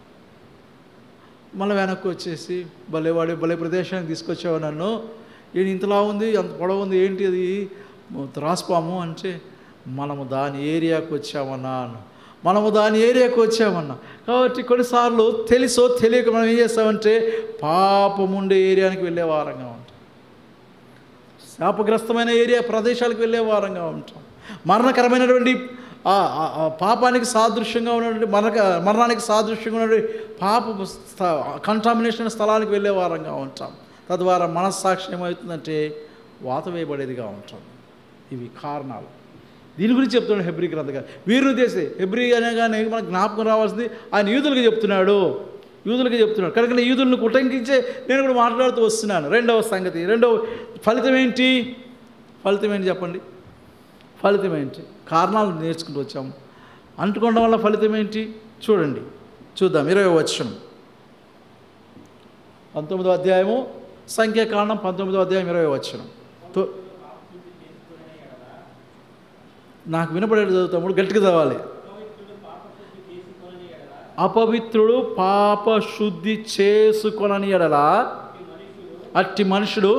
మళ్ళీ వెనక్కి వచ్చేసి భలే వాడి భలే ప్రదేశానికి తీసుకొచ్చావు నన్ను ఏంటి ఇంతలా ఉంది అంత పొడవు ఉంది ఏంటి అది త్రాస్పాము అంటే మనము దాని ఏరియాకి వచ్చామన్నా అన్న మనము దాని ఏరియాకి వచ్చామన్నా కాబట్టి కొన్నిసార్లు తెలుసో తెలియక మనం ఏం చేస్తామంటే పాపం ఉండే ఏరియానికి వెళ్ళే వారంగా ఉంటాం శాపగ్రస్తమైన ఏరియా ప్రదేశాలకు వెళ్ళే వారంగా ఉంటాం మరణకరమైనటువంటి ఆ ఆ- ఆ పాపానికి సాదృశ్యంగా ఉన్నటువంటి మరణ మరణానికి సాదృశ్యంగా ఉన్నటువంటి పాప కంటామినేషన్ స్థలానికి వెళ్ళే వారంగా ఉంటాం తద్వారా మనస్సాక్షి ఏమవుతుందంటే వాత వేయబడేదిగా ఉంటాం ఇవి కారణాలు దీని గురించి చెప్తున్నాడు హెబ్రి గ్రంథగా వీరుని చేసే హెబ్రి అనగానే మనకు జ్ఞాపకం రావాల్సింది ఆయన యూదులకు చెప్తున్నాడు యూదులకు చెప్తున్నాడు కనుక నేను యూదులను ఉటంకించే నేను కూడా మాట్లాడుతూ వస్తున్నాను రెండవ సంగతి రెండవ ఫలితం ఏంటి ఫలితం ఏంటి చెప్పండి ఫలితం ఏంటి కారణాలు నేర్చుకుంటూ వచ్చాము అంటుకోవడం వల్ల ఫలితం ఏంటి చూడండి చూద్దాం ఇరవై వచ్చం పంతొమ్మిదో అధ్యాయము సంఖ్యాకాండం పంతొమ్మిదో అధ్యాయం ఇరవై వచ్చనం నాకు వినపడేది చదువుతాము గట్టిగా చదవాలి అపవిత్రుడు పాప శుద్ధి చేసుకొనని ఎడలా అట్టి మనుషుడు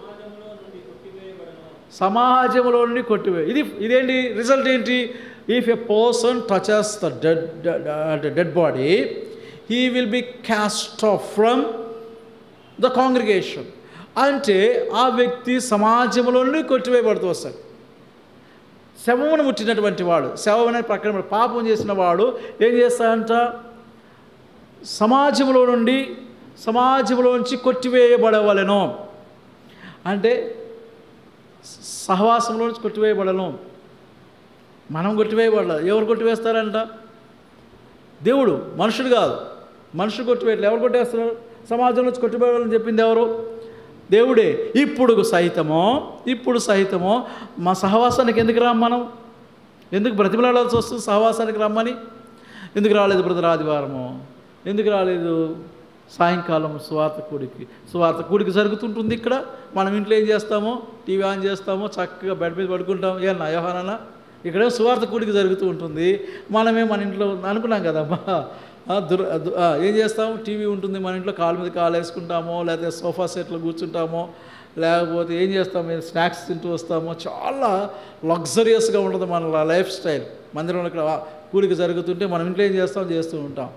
సమాజంలో నుండి కొట్టివే ఇది ఇదేంటి రిజల్ట్ ఏంటి if a person touches the dead dead body he will be cast off from the congregation అంటే ఆ వ్యక్తి సమాజంలో నుండి కొట్టివేయబడుతూ వస్తాడు శవమును ముట్టినటువంటి వాడు శవం అనేది పక్కన పెట్టి పాపం చేసిన వాడు ఏం చేస్తాడంట సమాజంలో నుండి సమాజంలోంచి కొట్టివేయబడవలెను అంటే సహవాసంలో నుంచి కొట్టివేయబడను మనం కొట్టివేయబడాలి ఎవరు కొట్టివేస్తారంట దేవుడు మనుషుడు కాదు మనుషుడు కొట్టివేయట్లేదు ఎవరు కొట్టేస్తున్నారు సమాజం నుంచి కొట్టివేయాలని చెప్పింది ఎవరు దేవుడే ఇప్పుడు సహితమో ఇప్పుడు సహితమో మా సహవాసానికి ఎందుకు రాం మనం ఎందుకు బ్రతిమలాడాల్సి వస్తుంది సహవాసానికి రమ్మని ఎందుకు రాలేదు బ్రదర్ ఆదివారము ఎందుకు రాలేదు సాయంకాలం సువార్త కూడికి సువార్త కూడికి జరుగుతుంటుంది ఇక్కడ మనం ఇంట్లో ఏం చేస్తామో టీవీ ఆన్ చేస్తామో చక్కగా బెడ్ మీద పడుకుంటాం ఏమన్నా యోహానన్నా ఇక్కడే సువార్త కూడికి జరుగుతూ ఉంటుంది మనమే మన ఇంట్లో అనుకున్నాం కదమ్మా ఆ, దుర్ దు- ఆ, ఏం చేస్తాం టీవీ ఉంటుంది మన ఇంట్లో కాలు మీద కాలు వేసుకుంటామో లేకపోతే సోఫా సెట్లో కూర్చుంటామో లేకపోతే ఏం చేస్తాం మేము స్నాక్స్ తింటూ వస్తామో చాలా లగ్జరియస్గా ఉంటుంది మన లైఫ్ స్టైల్ మందిరంలో ఇక్కడ కూడిక జరుగుతుంటే మనం ఇంట్లో ఏం చేస్తాం చేస్తూ ఉంటాం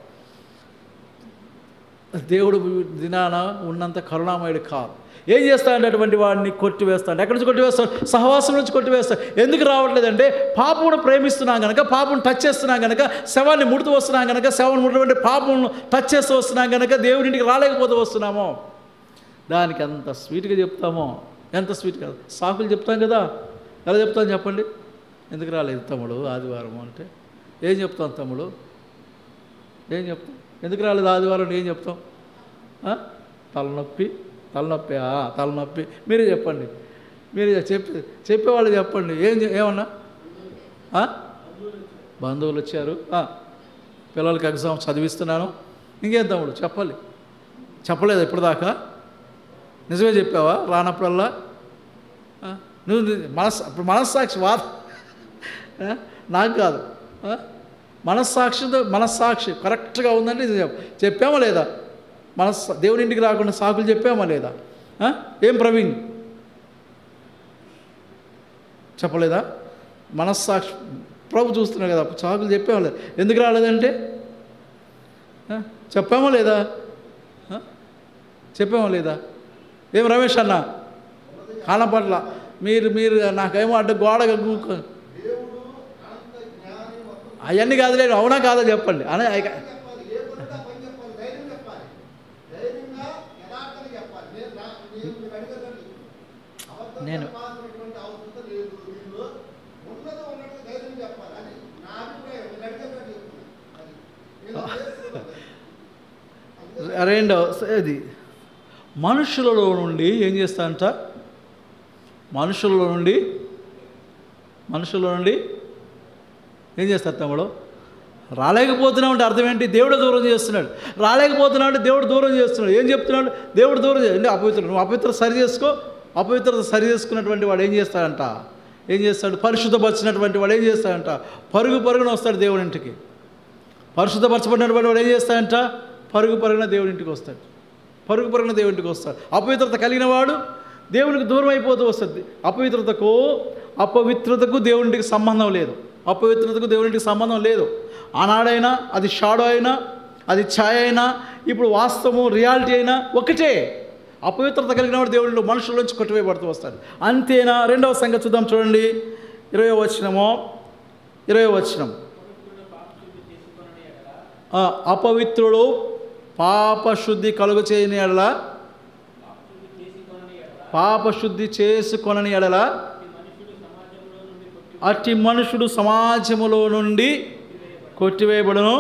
దేవుడు దినాన ఉన్నంత కరుణామయుడు కాదు ఏం చేస్తాడు అటువంటి వాడిని కొట్టివేస్తాడు ఎక్కడి నుంచి కొట్టివేస్తాడు సహవాసం నుంచి కొట్టివేస్తాడు ఎందుకు రావట్లేదంటే పాపమును ప్రేమిస్తున్నాం కనుక పాపం టచ్ చేస్తున్నాం కనుక శవాన్ని ముడుతూ వస్తున్నాం కనుక శవాన్ని ముడినటువంటి పాపమును టచ్ చేస్తూ వస్తున్నాం కనుక దేవుడింటికి రాలేకపోతూ వస్తున్నామో దానికి ఎంత స్వీట్గా చెప్తామో ఎంత స్వీట్ కాదు సాకులు చెప్తాం కదా ఎలా చెప్తాం చెప్పండి ఎందుకు రాలేదు తమ్ముడు ఆదివారం అంటే ఏం చెప్తాం తమ్ముడు ఏం చెప్తాం ఎందుకు రాలేదు ఆదివారం ఏం చెప్తాం ఆ? తలనొప్పి తలనొప్పి ఆ, తలనొప్పి మీరే చెప్పండి మీరు చెప్పి చెప్పేవాళ్ళు చెప్పండి ఏం చె- ఏమన్నా ఆ? బంధువులు వచ్చారు ఆ, పిల్లలకి ఎగ్జామ్ చదివిస్తున్నాను ఇంకేం తమ్ముడు చెప్పాలి చెప్పలేదు ఇప్పటిదాకా నిజమే చెప్పావా రానప్పుడల్లా ఆ? నువ్వు ని- మనస్ ఇప్పుడు మనస్సాక్షి వాద ఆ? నాకు కాదు ఆ? మనస్సాక్షితో మనస్సాక్షి కరెక్ట్గా ఉందంటే ఇది చెప్ప- చెప్పామా లేదా మనస్ దేవుని ఇంటికి రాకుండా సాకులు చెప్పామా లేదా ఆ? ఏం ప్రవీణ్ చెప్పలేదా మనస్సాక్షి ప్రభు చూస్తున్నాడు కదా సాకులు చెప్పామా లేదా ఎందుకు రాలేదంటే ఆ? చెప్పామా లేదా ఆ? చెప్పామా లేదా ఏం రమేష్ అన్న కనపట్ల మీరు మీరు నాకేమో అడ్డు గోడగా కూకో అవన్నీ కాదులే అవునా కాదా చెప్పండి అనే ఇక- చెప్పాలి ఏ పనిగా పని చెప్పాలి ధైర్యం చెప్పాలి ధైర్యంగా యథార్థంగా చెప్పాలి నేను నా- నేను మీరు అడిగేదండి అబద్ధం నేను- చెప్పాల్సినటువంటి అవసరం లేదు వీళ్ళు ఉన్నది ఉన్నట్టు ధైర్యం చెప్పాలి అది నా అభిప్రాయం మీరు అడిగేదండి చెప్తున్నాను అది నేను చేసుకున్నాను రెండో ఇది మనుషులలో నుండి ఏం చేస్తానంట మనుషులలో నుండి మనుషుల నుండి ఏం చేస్తారు తమ్ముడు రాలేకపోతున్నావు అంటే అర్థం ఏంటి దేవుడు దూరం చేస్తున్నాడు రాలేకపోతున్నావు అంటే దేవుడు దూరం చేస్తున్నాడు ఏం చెప్తున్నాడు దేవుడు దూరం చే- అంటే అపవిత్రుడు నువ్వు అపవిత్రత సరి చేసుకో అపవిత్రత సరి చేసుకున్నటువంటి వాడు ఏం చేస్తాడంట ఏం చేస్తాడు పరిశుద్ధపరిచినటువంటి వాడు ఏం చేస్తాడంట పరుగు పరుగున వస్తాడు దేవుడి ఇంటికి పరిశుద్ధపరచబడినటువంటి వాడు ఏం చేస్తాడంట పరుగు పరుగున దేవుడి ఇంటికి వస్తాడు పరుగు పరుగున దేవుడి ఇంటికి వస్తాడు అపవిత్రత కలిగిన వాడు దేవునికి దూరం అయిపోతూ వస్తుంది అపవిత్రతకు అపవిత్రతకు దేవునికి సంబంధం లేదు అపవిత్రతకు దేవునికి సంబంధం లేదు ఆనాడైనా అది షాడో అయినా అది ఛాయ అయినా ఇప్పుడు వాస్తవం రియాలిటీ అయినా ఒకటే అపవిత్రత కలిగిన వాడు దేవుళ్ళు మనుషుల నుంచి కొట్టివేయబడుతూ వస్తాడు అంతేనా రెండవ సంగతి చూద్దాం చూడండి ఇరవై వచ్చినమో ఇరవై వచ్చినం ఆ, అపవిత్రుడు పాపశుద్ధి కలుగు చేయని ఎడల పాపశుద్ధి చేసుకొనని ఎడల అట్టి మనుషుడు సమాజములో నుండి కొట్టివేయబడును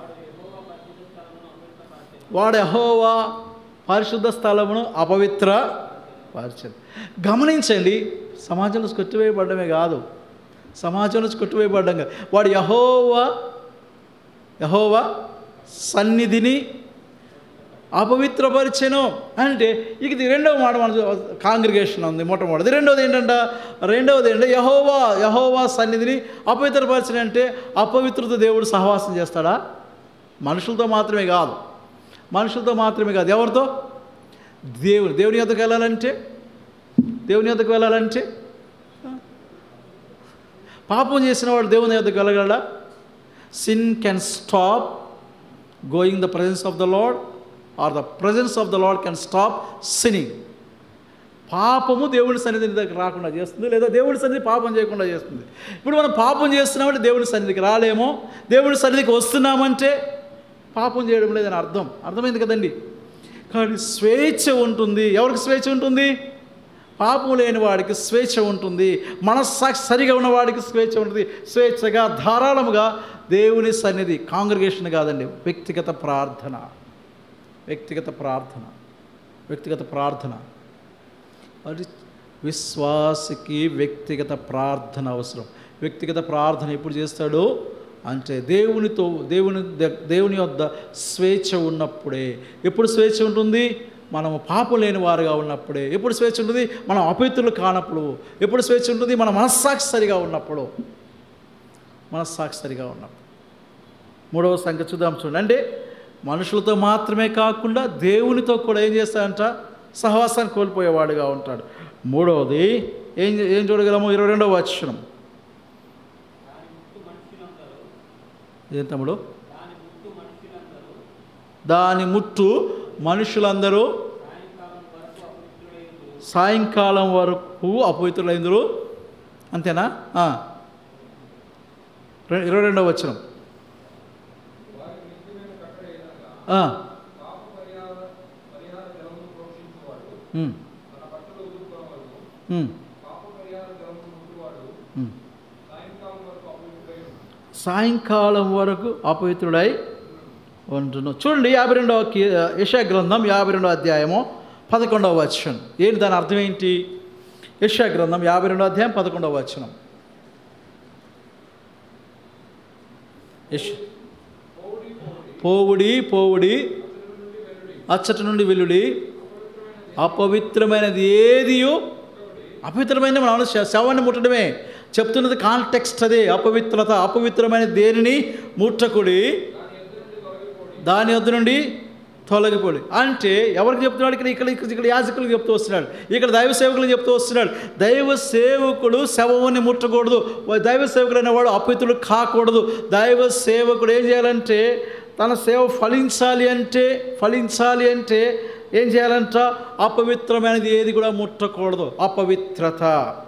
వాడు యెహోవా పరిశుద్ధ స్థలమును అపవిత్ర పరిచయం గమనించండి సమాజంలో కొట్టివేయబడమే కాదు సమాజంలో కొట్టివేయబడ్డం కాదు వాడు యహోవా యహోవా సన్నిధిని అపవిత్రపరిచెను అంటే ఇక ఇది రెండవ మాట మన కాంగ్రిగేషన్ ఉంది మొట్టమొదటిది రెండవది ఏంటంట రెండవది ఏంటంటే యహోవా యహోవా సన్నిధిని అపవిత్రపరిచిన అంటే అపవిత్రత దేవుడు సహవాసం చేస్తాడా మనుషులతో మాత్రమే కాదు మనుషులతో మాత్రమే కాదు ఎవరితో దేవుని దేవుని యొద్దకు వెళ్ళాలంటే దేవుని యొద్దకు వెళ్ళాలంటే పాపం చేసిన వాడు దేవుని యొద్దకు వెళ్ళగలడా sin can stop going the presence of the lord or the presence of the lord can stop sinning పాపము దేవుని సన్నిధి దగ్గర రాకుండా చేస్తుంది లేదా దేవుని సన్నిధి పాపం చేయకుండా చేస్తుంది ఇప్పుడు మనం పాపం చేస్తున్నామంటే దేవుని సన్నిధికి రాలేమో దేవుని సన్నిధికి వస్తున్నామంటే పాపం చేయడం లేదని అర్థం అర్థమైంది కదండి కానీ స్వేచ్ఛ ఉంటుంది ఎవరికి స్వేచ్ఛ ఉంటుంది పాపం లేని వాడికి స్వేచ్ఛ ఉంటుంది మనస్సాక్షి సరిగా ఉన్న వాడికి స్వేచ్ఛ ఉంటుంది స్వేచ్ఛగా ధారాళముగా దేవుని సన్నిధి కాంగ్రిగేషన్ కాదండి వ్యక్తిగత ప్రార్థన వ్యక్తిగత ప్రార్థన వ్యక్తిగత ప్రార్థన అది విశ్వాసికి వ్యక్తిగత ప్రార్థన అవసరం వ్యక్తిగత ప్రార్థన ఎప్పుడు చేస్తాడో అంటే దేవునితో దేవుని ద- దేవుని వద్ద స్వేచ్ఛ ఉన్నప్పుడే ఎప్పుడు స్వేచ్ఛ ఉంటుంది మనము పాపం లేని వారుగా ఉన్నప్పుడే ఎప్పుడు స్వేచ్ఛ ఉంటుంది మనం అపవిత్రులు కానప్పుడు ఎప్పుడు స్వేచ్ఛ ఉంటుంది మన మనస్సాక్షి సరిగా ఉన్నప్పుడు మనస్సాక్షి సరిగా ఉన్నప్పుడు మూడవ సంఖ్య చూద్దాం చూడండి అంటే మనుషులతో మాత్రమే కాకుండా దేవునితో కూడా ఏం చేస్తాడంట సహవాసాన్ని కోల్పోయేవాడుగా ఉంటాడు మూడవది ఏం ఏం చూడగలము ఇరవై రెండవ వచనం ఏం తమ్ముడు దాని ముట్టు మనుషులందరూ సాయంకాలం వరకు అపవిత్రులైందరు అంతేనా ఆ. రె- ఇరవై రెండవ వచనం ఆ. ఉమ్. ఉమ్. ఉమ్. సాయంకాలం వరకు అపవిత్రుడై ఉంటును చూడండి యాభై రెండవ యశా గ్రంథం యాభై రెండవ అధ్యాయము పదకొండవ వచనం ఏంటి దాని అర్థం ఏంటి యశా గ్రంథం యాభై రెండవ అధ్యాయం పదకొండవ వచనం యశ్ పోవుడి పోవుడి అచ్చటి నుండి వెల్లుడి అపవిత్రమైనది ఏదియో అపవిత్రమైన మనం శ- శవాన్ని ముట్టడమే చెప్తున్నది కాంటెక్స్ట్ అదే అపవిత్రత అపవిత్రమైన దేనిని ముట్టకుడి దాని వద్ద నుండి తొలగిపోడి అంటే ఎవరికి చెప్తున్నాడు ఇక్కడ ఇక్కడ ఇక్కడ ఇక్కడ యాజకులకు చెప్తూ వస్తున్నాడు ఇక్కడ దైవ సేవకులకు చెప్తూ వస్తున్నాడు దైవ సేవకుడు శవముని ముట్టకూడదు దైవ సేవకుడు అనేవాడు అపవిత్రుడు కాకూడదు దైవ సేవకుడు ఏం చేయాలంటే తన సేవ ఫలించాలి అంటే ఫలించాలి అంటే ఏం చేయాలంట అపవిత్రమైనది ఏది కూడా ముట్టకూడదు అపవిత్రత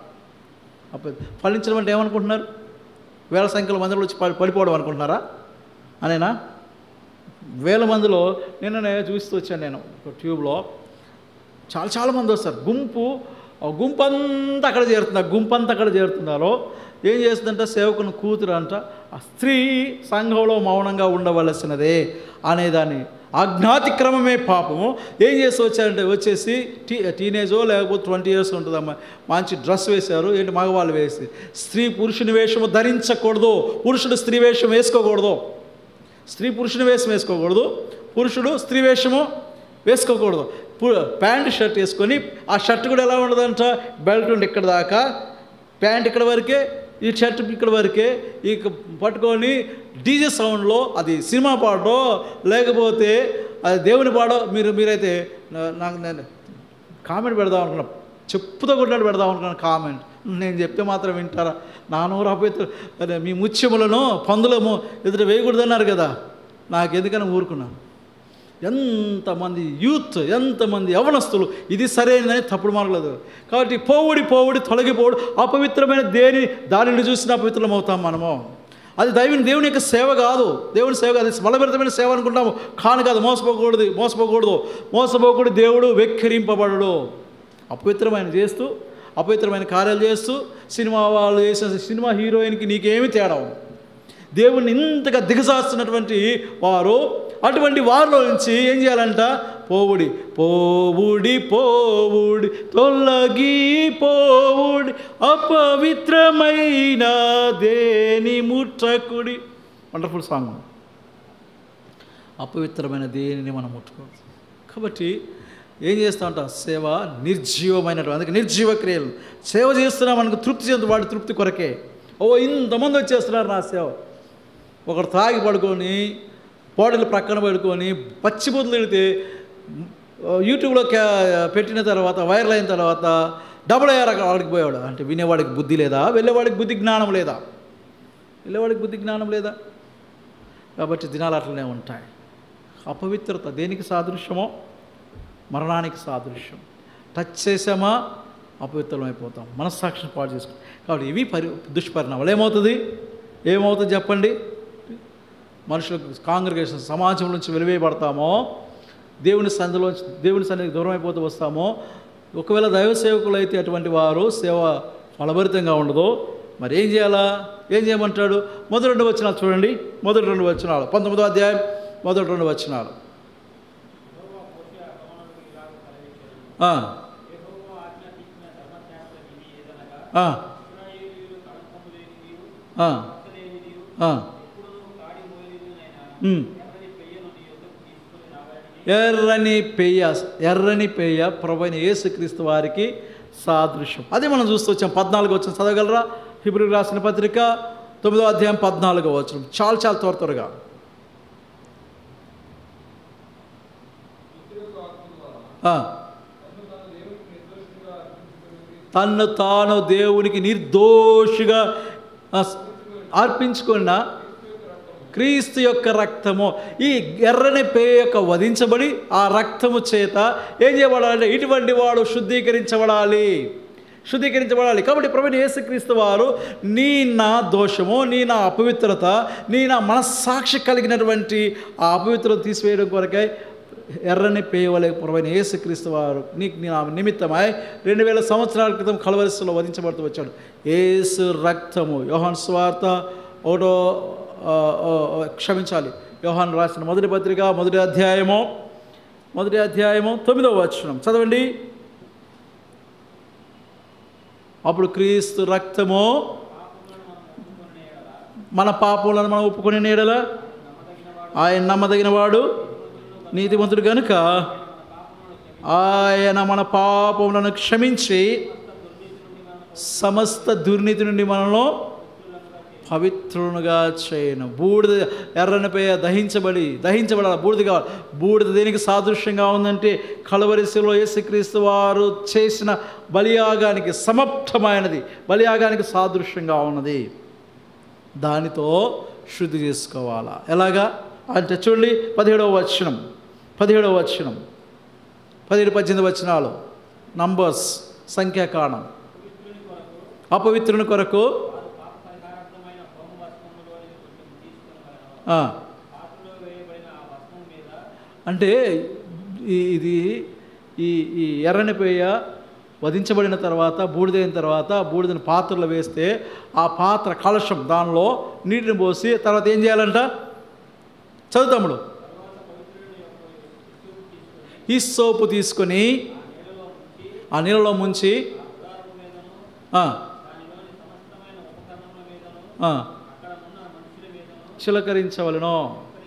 అప ఫలించడం అంటే ఏమనుకుంటున్నారు వేల సంఖ్యలో మందిలో వచ్చి పడి- పడిపోవడం అనుకుంటున్నారా అనేనా వేల మందిలో నిన్ననే చూస్తూ వచ్చాను నేను ఒక ట్యూబ్లో చాలా చాలా మంది వస్తారు గుంపు ఆ గుంపు అంతా అక్కడ చేరుతుంది ఆ గుంపు అంతా అక్కడ చేరుతున్నారో ఏం చేస్తుందంటే సేవకుని కూతురు అంట ఆ స్త్రీ సంఘంలో మౌనంగా ఉండవలసినదే అనేదాన్ని అజ్ఞాతిక్రమమే పాపము ఏం చేసి వచ్చారంటే వచ్చేసి టీ టీనేజో లేకపోతే ట్వంటీ ఇయర్స్ ఉంటుందమ్మా మంచి డ్రెస్ వేశారు ఏంటి మగవాళ్ళు వేసి స్త్రీ పురుషుని వేషము ధరించకూడదు పురుషుడు స్త్రీ వేషం వేసుకోకూడదు స్త్రీ పురుషుని వేషం వేసుకోకూడదు పురుషుడు స్త్రీ వేషము వేసుకోకూడదు పు- ప్యాంట్ షర్ట్ వేసుకొని ఆ షర్ట్ కూడా ఎలా ఉండదంట బెల్ట్ ఉండి ఇక్కడ దాకా ప్యాంట్ ఇక్కడ వరకే ఈ షర్ట్ ఇక్కడ వరకే ఈ క- పట్టుకొని డీజే సౌండ్లో అది సినిమా పాడో లేకపోతే అది దేవుని పాడో మీరు మీరైతే నా- నాకు నేను కామెంట్ పెడదాం అనుకున్నా చెప్పుతో కొట్టినట్టు పెడదాం అనుకున్నాను కామెంట్ నేను చెప్తే మాత్రం వింటారా నా నోరు అపవిత్ర అదే మీ ముత్యములను పందులము ఎదుట వేయకూడదన్నారు కదా నాకు ఎందుకని ఊరుకున్నాను ఎంతమంది యూత్ ఎంతమంది యవనస్తులు ఇది సరైనదని తప్పుడు మార్గలేదు కాబట్టి పోవుడి పోవుడి తొలగిపోవుడు అపవిత్రమైన దేని దానిని చూసిన అపవిత్రం అవుతాం మనము అది దైవుని దేవుని యొక్క సేవ కాదు దేవుని సేవ కాదు అది బలభరితమైన సేవ అనుకుంటాము కాను కాదు మోసపోకూడదు మోసపోకూడదు మోసపోకూడదు దేవుడు వెక్కిరింపబడడు అపవిత్రమైన చేస్తూ అపవిత్రమైన కార్యాలు చేస్తూ సినిమా వాళ్ళు చేసిన సినిమా హీరోయిన్కి నీకేమి తేడా ఉంది? దేవుణ్ణి ఇంతగా దిగజాస్తున్నటువంటి వారు అటువంటి వారిలో నుంచి ఏం చేయాలంట పోవుడి పోవుడి పోవుడి తొలగి పోవుడి అపవిత్రమైన దేని ముట్టకుడి వండర్ఫుల్ సాంగ్ అపవిత్రమైన దేనిని మనం ముట్టుకోవచ్చు కాబట్టి ఏం చేస్తూ ఉంటాం సేవ నిర్జీవమైనటువంటి అందుకే నిర్జీవ క్రియలు సేవ చేస్తున్నాం మనకు తృప్తి చెందు వాడి తృప్తి కొరకే ఓ ఇంతమంది వచ్చేస్తున్నారు నా సేవ ఒకడు తాగి పడుకొని బాటిల్ ప్రక్కన పడుకొని పచ్చి బుద్ధులు తిడితే యూట్యూబ్లో క్యా- పెట్టిన తర్వాత వైరల్ అయిన తర్వాత డబుల్ అయ్యారు అక్కడ వాడికి పోయాడు అంటే వినేవాడికి బుద్ధి లేదా వెళ్ళేవాడికి బుద్ధి జ్ఞానం లేదా వెళ్ళేవాడికి బుద్ధి జ్ఞానం లేదా కాబట్టి దినాలు అట్లనే ఉంటాయి అపవిత్రత దేనికి సాదృశ్యమో మరణానికి సాదృశ్యం టచ్ చేసామా అపవిత్రం అయిపోతాం మనస్సాక్షిని పాడు చేసుకుంటాం కాబట్టి ఇవి పరి దుష్పరిణామాలు ఏమవుతుంది ఏమవుతుంది చెప్పండి మనుషులకు కాంగ్రిగేషన్ సమాజం నుంచి వెలివేయబడతామో దేవుని సన్నిధిలో దేవుని సన్నిధికి దూరం అయిపోతూ వస్తామో ఒకవేళ దైవ సేవకులు అయితే అటువంటి వారు సేవ ఫలభరితంగా ఉండదు మరి ఏం చేయాలా ఏం చేయమంటాడు మొదటి రెండు వచనాలు చూడండి మొదటి రెండు వచనాలు పంతొమ్మిదో అధ్యాయం మొదటి రెండు వచనాలు ఆ, ఆ, ఆ, ఆ. ఉమ్. ఎర్రని పెయ్య ఎర్రని పెయ్య ప్రభైన యేసుక్రీస్తు వారికి సాదృశ్యం అదే మనం చూస్తూ వచ్చాం పద్నాలుగు వచ్చిన చదవగలరా హిబ్రూ రాసిన పత్రిక తొమ్మిదో అధ్యాయం పద్నాలుగో వచ్చిన చాలా చాలా త్వర త్వరగా ఆ. తన్ను తాను దేవునికి నిర్దోషిగా ఆ, అర్పించుకున్న క్రీస్తు యొక్క రక్తము ఈ ఎర్రని పే యొక్క వధించబడి ఆ రక్తము చేత ఏం చేయబడాలంటే ఇటువంటి వాడు శుద్ధీకరించబడాలి శుద్ధీకరించబడాలి కాబట్టి ప్రభుని యేసుక్రీస్తు వారు నీ నా దోషము నీ నా అపవిత్రత నీ నా మనస్సాక్షి కలిగినటువంటి ఆ అపవిత్రత తీసివేయడం కొరకై ఎర్రని పేయవలే పురమైన యేసుక్రీస్తు వారు నీకు నా నిమిత్తమై రెండు వేల సంవత్సరాల క్రితం కలవరిస్తులో వధించబడుతూ వచ్చాడు ఏసు రక్తము యోహాన్ స్వార్త ఒకటో ఆ, ఆ, ఆ, క్షమించాలి యోహాన్ రాసిన మొదటి పత్రిక మొదటి అధ్యాయము మొదటి అధ్యాయము తొమ్మిదవ వచనం చదవండి అప్పుడు క్రీస్తు రక్తము మన పాపములను మనం ఒప్పుకునే నీడల ఆయన నమ్మదగిన వాడు నీతిమంతుడు కనుక ఆయన మన పాపములను క్షమించి సమస్త దుర్నీతి నుండి మనలో పవిత్రునుగా చేయను బూడిద ఎర్రనిపై దహించబడి దహించబడాలి బూడిద కావాలి బూడిద దేనికి సాదృశ్యంగా ఉందంటే కలవరిశిలో యేసుక్రీస్తు వారు చేసిన బలియాగానికి సమర్థమైనది బలియాగానికి సాదృశ్యంగా ఉన్నది దానితో శుద్ధి చేసుకోవాలా ఎలాగా అంటే చూడండి పదిహేడవ వచనం పదిహేడవ వచనం పదిహేడు పద్దెనిమిది వచనాలు నంబర్స్ సంఖ్యాకాణం అపవిత్రుని కొరకు ఆ. అంటే ఈ- ఇది ఈ ఈ ఎర్రని పేయ వధించబడిన తర్వాత బూడిదైన తర్వాత బూడిదని పాత్రలో వేస్తే ఆ పాత్ర కలశం దానిలో నీటిని పోసి తర్వాత ఏం చేయాలంట చదువుతాముడు ఈ సోపు తీసుకొని ఆ నీళ్ళలో ముంచి ఆ, ఆ, చిలకరించవలను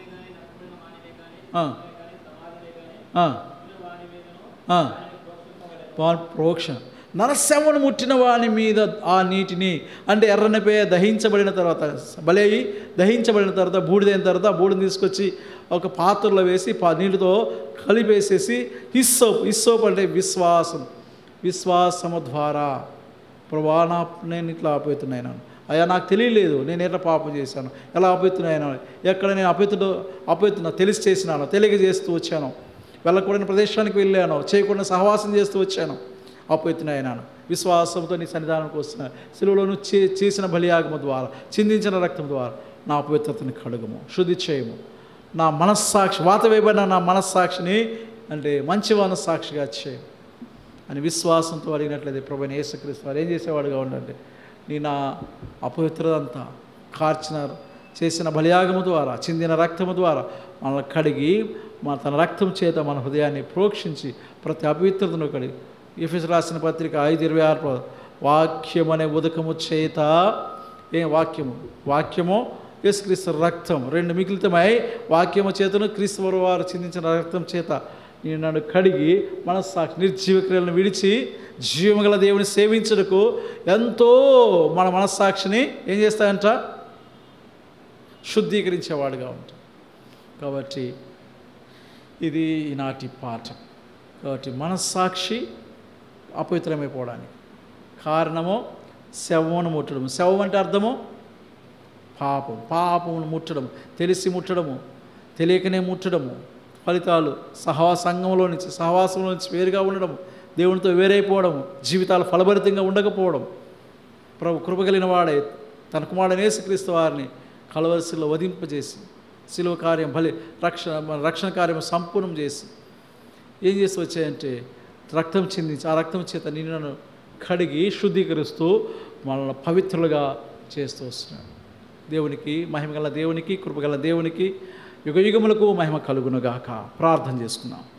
ఆ, ఆ, ఆ. వాన్ ప్రోక్ష నరశవను ముట్టిన వాని మీద ఆ నీటిని అంటే ఎర్రనిపై దహించబడిన తర్వాత బలయి దహించబడిన తర్వాత బూడిదైన తర్వాత బూడిని తీసుకొచ్చి ఒక పాత్రలో వేసి పా నీటితో కలిపేసేసి హిస్సోప్ హిస్సోప్ అంటే విశ్వాసం విశ్వాసము ద్వారా ప్రభా నా నేను ఇట్లా అపోతున్నాను అయ్యా నాకు తెలియలేదు నేను ఎట్లా పాపం చేశాను ఎలా అపోతున్నాను ఎక్కడ నేను అపోతుడు అపోతున్నా తెలిసి చేసినాను తెలియక చేస్తూ వచ్చాను వెళ్ళకూడని ప్రదేశానికి వెళ్ళాను చేయకుండా సహవాసం చేస్తూ వచ్చాను అపోతున్నాయనాను విశ్వాసంతో నీ సన్నిధానానికి వస్తున్నాను సెలవులోను చే చేసిన బలియాగము ద్వారా చిందించిన రక్తం ద్వారా నా అపవిత్రతని కడుగము శుద్ధి చేయము నా మనస్సాక్షి వాత వేయబడిన నా మనస్సాక్షిని అంటే మంచి మనస్సాక్షిగా చేయము అని విశ్వాసంతో అడిగినట్లయితే ప్రభుని యేసుక్రీస్తు వారు ఏం చేసేవాడుగా ఉండండి నీ నా అపవిత్రత అంతా కార్చిన చేసిన బలియాగము ద్వారా చిందిన రక్తము ద్వారా మనల్ని కడిగి మన తన రక్తం చేత మన హృదయాన్ని ప్రోక్షించి ప్రతి అపవిత్రతను కడిగి ఎఫెస్ రాసిన పత్రిక ఐదు ఇరవై ఆరు పద- వాక్యం అనే ఉదకము చేత ఏం వాక్యము వాక్యము యేసుక్రీస్తు రక్తం రెండు మిగిలితమై వాక్యము చేతను క్రీస్తు వారు చిందించిన రక్తం చేత నేను నన్ను కడిగి మనస్సాక్షి నిర్జీవ క్రియలను విడిచి జీవగల దేవుని సేవించుటకు ఎంతో మన మనస్సాక్షిని ఏం చేస్తాయంట శుద్ధీకరించేవాడుగా ఉంటాం కాబట్టి ఇది ఈనాటి పాఠం కాబట్టి మనస్సాక్షి అపవిత్రమైపోవడానికి కారణము శవమును ముట్టడం శవం అంటే అర్థము పాపం పాపమును ముట్టడం తెలిసి ముట్టడము తెలియకనే ముట్టడము ఫలితాలు సహవాసంగంలో నుంచి సహవాసంలో నుంచి వేరుగా ఉండడం దేవునితో వేరైపోవడం జీవితాలు ఫలభరితంగా ఉండకపోవడం ప్రభు కృప కలిగిన వాడే తన కుమారుడు యేసుక్రీస్తు వారిని కలవరిశిలో వధింపజేసి శిలువ కార్యం బలి రక్షణ మన రక్షణ కార్యం సంపూర్ణం చేసి ఏం చేసి వచ్చాయంటే రక్తం చిందించి ఆ రక్తం చేత నిన్ను కడిగి శుద్ధీకరిస్తూ మనల్ని పవిత్రులుగా చేస్తూ వస్తున్నాడు దేవునికి మహిమగల దేవునికి కృపగల దేవునికి యుగ యుగములకు మహిమ కలుగునుగాక ప్రార్థన చేసుకుందాం